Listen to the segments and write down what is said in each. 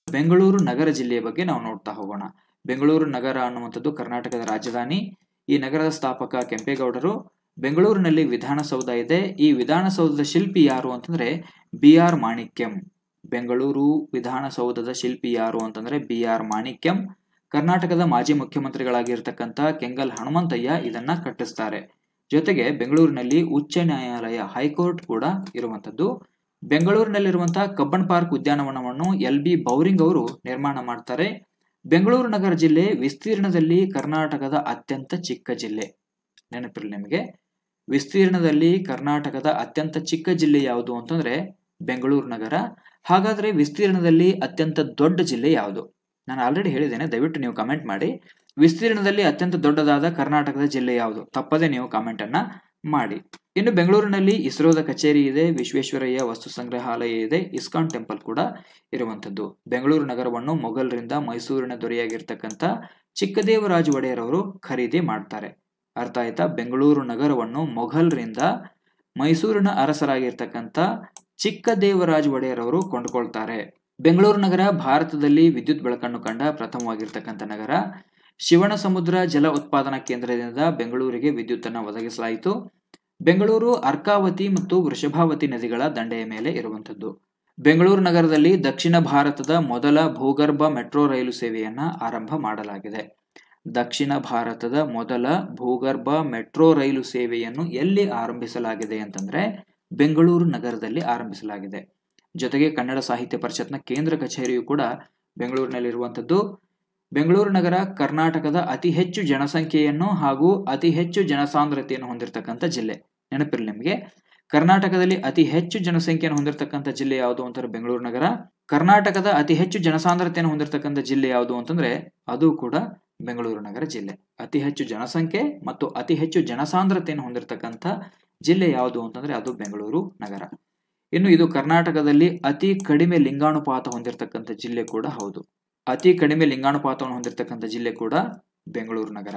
ಬೆಂಗಳೂರು ನಗರ ಜಿಲ್ಲೆಯ ಬಗ್ಗೆ ನಾವು ನೋಡ್ತಾ ಹೋಗೋಣ ಬೆಂಗಳೂರು ನಗರ ಅನ್ನುವಂಥದ್ದು ಕರ್ನಾಟಕದ ರಾಜಧಾನಿ ಈ ನಗರದ ಸ್ಥಾಪಕ ಕೆಂಪೇಗೌಡರು ಬೆಂಗಳೂರಿನಲ್ಲಿ ವಿಧಾನಸೌಧ ಇದೆ ಈ ವಿಧಾನಸೌಧದ ಶಿಲ್ಪಿ ಯಾರು ಅಂತಂದ್ರೆ ಬಿ ಆರ್ ಮಾಣಿಕ್ಯಂ ಬೆಂಗಳೂರು ವಿಧಾನಸೌಧದ ಶಿಲ್ಪಿ ಯಾರು ಅಂತಂದ್ರೆ ಬಿ ಆರ್ ಮಾಣಿಕ್ಯಂ ಕರ್ನಾಟಕದ ಮಾಜಿ ಮುಖ್ಯಮಂತ್ರಿಗಳಾಗಿರ್ತಕ್ಕಂಥ ಕೆಂಗಲ್ ಹನುಮಂತಯ್ಯ ಇದನ್ನ ಕಟ್ಟಿಸ್ತಾರೆ ಜೊತೆಗೆ ಬೆಂಗಳೂರಿನಲ್ಲಿ ಉಚ್ಚ ನ್ಯಾಯಾಲಯ ಹೈಕೋರ್ಟ್ ಕೂಡ ಇರುವಂತದ್ದು ಬೆಂಗಳೂರಿನಲ್ಲಿರುವಂತಹ ಕಬ್ಬನ್ ಪಾರ್ಕ್ ಉದ್ಯಾನವನವನ್ನು ಎಲ್ ಬಿ ಬೌರಿಂಗ್ ಅವರು ನಿರ್ಮಾಣ ಮಾಡ್ತಾರೆ ಬೆಂಗಳೂರು ನಗರ ಜಿಲ್ಲೆ ವಿಸ್ತೀರ್ಣದಲ್ಲಿ ಕರ್ನಾಟಕದ ಅತ್ಯಂತ ಚಿಕ್ಕ ಜಿಲ್ಲೆ ನೆನಪಿರಲಿ ನಿಮಗೆ ವಿಸ್ತೀರ್ಣದಲ್ಲಿ ಕರ್ನಾಟಕದ ಅತ್ಯಂತ ಚಿಕ್ಕ ಜಿಲ್ಲೆ ಯಾವುದು ಅಂತಂದ್ರೆ ಬೆಂಗಳೂರು ನಗರ ಹಾಗಾದ್ರೆ ವಿಸ್ತೀರ್ಣದಲ್ಲಿ ಅತ್ಯಂತ ದೊಡ್ಡ ಜಿಲ್ಲೆ ಯಾವುದು ನಾನು ಆಲ್ರೆಡಿ ಹೇಳಿದ್ದೇನೆ ದಯವಿಟ್ಟು ನೀವು ಕಮೆಂಟ್ ಮಾಡಿ ವಿಸ್ತೀರ್ಣದಲ್ಲಿ ಅತ್ಯಂತ ದೊಡ್ಡದಾದ ಕರ್ನಾಟಕದ ಜಿಲ್ಲೆ ಯಾವುದು ತಪ್ಪದೆ ನೀವು ಕಾಮೆಂಟ್ ಅನ್ನ ಮಾಡಿ ಇನ್ನು ಬೆಂಗಳೂರಿನಲ್ಲಿ ಇಸ್ರೋದ ಕಚೇರಿ ಇದೆ ವಿಶ್ವೇಶ್ವರಯ್ಯ ವಸ್ತು ಸಂಗ್ರಹಾಲಯ ಇದೆ ಇಸ್ಕಾನ್ ಟೆಂಪಲ್ ಕೂಡ ಇರುವಂತದ್ದು ಬೆಂಗಳೂರು ನಗರವನ್ನು ಮೊಘಲರಿಂದ ಮೈಸೂರಿನ ದೊರೆಯಾಗಿರ್ತಕ್ಕಂಥ ಚಿಕ್ಕದೇವರಾಜ ಒಡೆಯರ್ ಅವರು ಖರೀದಿ ಮಾಡ್ತಾರೆ ಅರ್ಥ ಆಯ್ತಾ ಬೆಂಗಳೂರು ನಗರವನ್ನು ಮೊಘಲರಿಂದ ಮೈಸೂರಿನ ಅರಸರಾಗಿರ್ತಕ್ಕಂಥ ಚಿಕ್ಕದೇವರಾಜ ಒಡೆಯರ್ ಅವರು ಕೊಂಡುಕೊಳ್ತಾರೆ ಬೆಂಗಳೂರು ನಗರ ಭಾರತದಲ್ಲಿ ವಿದ್ಯುತ್ ಬೆಳಕನ್ನು ಕಂಡ ಪ್ರಥಮವಾಗಿರ್ತಕ್ಕಂಥ ನಗರ ಶಿವಣ ಸಮುದ್ರ ಜಲ ಉತ್ಪಾದನಾ ಕೇಂದ್ರದಿಂದ ಬೆಂಗಳೂರಿಗೆ ವಿದ್ಯುತ್ ಅನ್ನು ಒದಗಿಸಲಾಯಿತು ಬೆಂಗಳೂರು ಅರ್ಕಾವತಿ ಮತ್ತು ವೃಷಭಾವತಿ ನದಿಗಳ ದಂಡೆಯ ಮೇಲೆ ಇರುವಂತದ್ದು ಬೆಂಗಳೂರು ನಗರದಲ್ಲಿ ದಕ್ಷಿಣ ಭಾರತದ ಮೊದಲ ಭೂಗರ್ಭ ಮೆಟ್ರೋ ರೈಲು ಸೇವೆಯನ್ನ ಆರಂಭ ಮಾಡಲಾಗಿದೆ ದಕ್ಷಿಣ ಭಾರತದ ಮೊದಲ ಭೂಗರ್ಭ ಮೆಟ್ರೋ ರೈಲು ಸೇವೆಯನ್ನು ಎಲ್ಲಿ ಆರಂಭಿಸಲಾಗಿದೆ ಅಂತಂದ್ರೆ ಬೆಂಗಳೂರು ನಗರದಲ್ಲಿ ಆರಂಭಿಸಲಾಗಿದೆ ಜೊತೆಗೆ ಕನ್ನಡ ಸಾಹಿತ್ಯ ಪರಿಷತ್ನ ಕೇಂದ್ರ ಕಚೇರಿಯು ಕೂಡ ಬೆಂಗಳೂರಿನಲ್ಲಿರುವಂಥದ್ದು ಬೆಂಗಳೂರು ನಗರ ಕರ್ನಾಟಕದ ಅತಿ ಹೆಚ್ಚು ಜನಸಂಖ್ಯೆಯನ್ನು ಹಾಗೂ ಅತಿ ಹೆಚ್ಚು ಜನಸಾಂದ್ರತೆಯನ್ನು ಹೊಂದಿರತಕ್ಕಂಥ ಜಿಲ್ಲೆ ನೆನಪಿರಲಿ ನಿಮಗೆ ಕರ್ನಾಟಕದಲ್ಲಿ ಅತಿ ಹೆಚ್ಚು ಜನಸಂಖ್ಯೆಯನ್ನು ಹೊಂದಿರತಕ್ಕಂಥ ಜಿಲ್ಲೆ ಯಾವುದು ಅಂತಂದ್ರೆ ಬೆಂಗಳೂರು ನಗರ ಕರ್ನಾಟಕದ ಅತಿ ಹೆಚ್ಚು ಜನಸಾಂದ್ರತೆಯನ್ನು ಹೊಂದಿರತಕ್ಕಂಥ ಜಿಲ್ಲೆ ಯಾವುದು ಅಂತಂದ್ರೆ ಅದು ಕೂಡ ಬೆಂಗಳೂರು ನಗರ ಜಿಲ್ಲೆ ಅತಿ ಹೆಚ್ಚು ಜನಸಂಖ್ಯೆ ಮತ್ತು ಅತಿ ಹೆಚ್ಚು ಜನಸಾಂದ್ರತೆಯನ್ನು ಹೊಂದಿರತಕ್ಕಂಥ ಜಿಲ್ಲೆ ಯಾವುದು ಅಂತಂದ್ರೆ ಅದು ಬೆಂಗಳೂರು ನಗರ ಇನ್ನು ಇದು ಕರ್ನಾಟಕದಲ್ಲಿ ಅತಿ ಕಡಿಮೆ ಲಿಂಗಾನುಪಾತ ಹೊಂದಿರತಕ್ಕಂಥ ಜಿಲ್ಲೆ ಕೂಡ ಹೌದು ಅತಿ ಕಡಿಮೆ ಲಿಂಗಾನುಪಾತವನ್ನು ಹೊಂದಿರತಕ್ಕಂಥ ಜಿಲ್ಲೆ ಕೂಡ ಬೆಂಗಳೂರು ನಗರ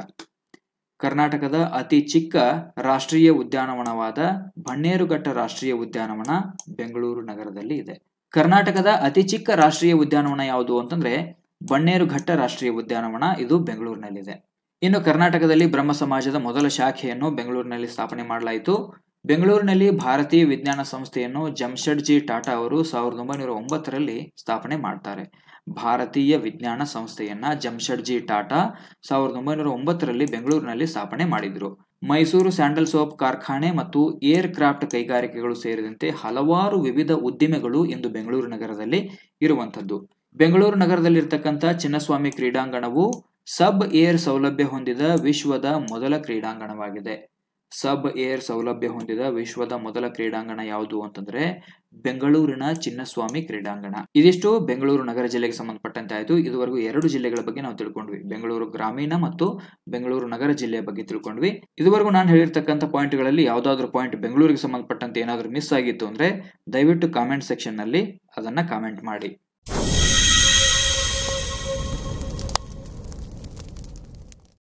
ಕರ್ನಾಟಕದ ಅತಿ ಚಿಕ್ಕ ರಾಷ್ಟ್ರೀಯ ಉದ್ಯಾನವನವಾದ ಬನ್ನೇರುಘಟ್ಟ ರಾಷ್ಟ್ರೀಯ ಉದ್ಯಾನವನ ಬೆಂಗಳೂರು ನಗರದಲ್ಲಿ ಇದೆ ಕರ್ನಾಟಕದ ಅತಿ ಚಿಕ್ಕ ರಾಷ್ಟ್ರೀಯ ಉದ್ಯಾನವನ ಯಾವುದು ಅಂತಂದ್ರೆ ಬನ್ನೇರುಘಟ್ಟ ರಾಷ್ಟ್ರೀಯ ಉದ್ಯಾನವನ ಇದು ಬೆಂಗಳೂರಿನಲ್ಲಿದೆ ಇನ್ನು ಕರ್ನಾಟಕದಲ್ಲಿ ಬ್ರಹ್ಮ ಸಮಾಜದ ಮೊದಲ ಶಾಖೆಯನ್ನು ಬೆಂಗಳೂರಿನಲ್ಲಿ ಸ್ಥಾಪನೆ ಮಾಡಲಾಯಿತು ಬೆಂಗಳೂರಿನಲ್ಲಿ ಭಾರತೀಯ ವಿಜ್ಞಾನ ಸಂಸ್ಥೆಯನ್ನು ಜಮ್ಶೆಡ್ಜಿ ಟಾಟಾ ಅವರು ಸಾವಿರದ ಒಂಬೈನೂರ ಒಂಬತ್ತರಲ್ಲಿ ಸ್ಥಾಪನೆ ಮಾಡ್ತಾರೆ ಭಾರತೀಯ ವಿಜ್ಞಾನ ಸಂಸ್ಥೆಯನ್ನ ಜಮ್ಶೆಡ್ಜಿ ಟಾಟಾ ಸಾವಿರದ ಒಂಬೈನೂರ ಒಂಬತ್ತರಲ್ಲಿ ಬೆಂಗಳೂರಿನಲ್ಲಿ ಸ್ಥಾಪನೆ ಮಾಡಿದ್ರು ಮೈಸೂರು ಸ್ಯಾಂಡಲ್ ಸೋಪ್ ಕಾರ್ಖಾನೆ ಮತ್ತು ಏರ್ ಕ್ರಾಫ್ಟ್ ಕೈಗಾರಿಕೆಗಳು ಸೇರಿದಂತೆ ಹಲವಾರು ವಿವಿಧ ಉದ್ದಿಮೆಗಳು ಇಂದು ಬೆಂಗಳೂರು ನಗರದಲ್ಲಿ ಇರುವಂತದ್ದು ಬೆಂಗಳೂರು ನಗರದಲ್ಲಿರ್ತಕ್ಕಂಥ ಚಿನ್ನಸ್ವಾಮಿ ಕ್ರೀಡಾಂಗಣವು ಸಬ್ ಏರ್ ಸೌಲಭ್ಯ ಹೊಂದಿದ ವಿಶ್ವದ ಮೊದಲ ಕ್ರೀಡಾಂಗಣವಾಗಿದೆ ಸಬ್ ಏರ್ ಸೌಲಭ್ಯ ಹೊಂದಿದ ವಿಶ್ವದ ಮೊದಲ ಕ್ರೀಡಾಂಗಣ ಯಾವುದು ಅಂತಂದ್ರೆ ಬೆಂಗಳೂರಿನ ಚಿನ್ನಸ್ವಾಮಿ ಕ್ರೀಡಾಂಗಣ ಇದಿಷ್ಟು ಬೆಂಗಳೂರು ನಗರ ಜಿಲ್ಲೆಗೆ ಸಂಬಂಧಪಟ್ಟಂತೆ ಆಯಿತು ಇದುವರೆಗೂ ಎರಡು ಜಿಲ್ಲೆಗಳ ಬಗ್ಗೆ ನಾವು ತಿಳ್ಕೊಂಡ್ವಿ ಬೆಂಗಳೂರು ಗ್ರಾಮೀಣ ಮತ್ತು ಬೆಂಗಳೂರು ನಗರ ಜಿಲ್ಲೆಯ ಬಗ್ಗೆ ತಿಳ್ಕೊಂಡ್ವಿ ಇದುವರೆಗೂ ನಾನು ಹೇಳಿರ್ತಕ್ಕಂಥ ಪಾಯಿಂಟ್ಗಳಲ್ಲಿ ಯಾವುದಾದ್ರೂ ಪಾಯಿಂಟ್ ಬೆಂಗಳೂರಿಗೆ ಸಂಬಂಧಪಟ್ಟಂತೆ ಏನಾದರೂ ಮಿಸ್ ಆಗಿತ್ತು ಅಂದ್ರೆ ದಯವಿಟ್ಟು ಕಾಮೆಂಟ್ ಸೆಕ್ಷನ್ ನಲ್ಲಿ ಅದನ್ನ ಕಾಮೆಂಟ್ ಮಾಡಿ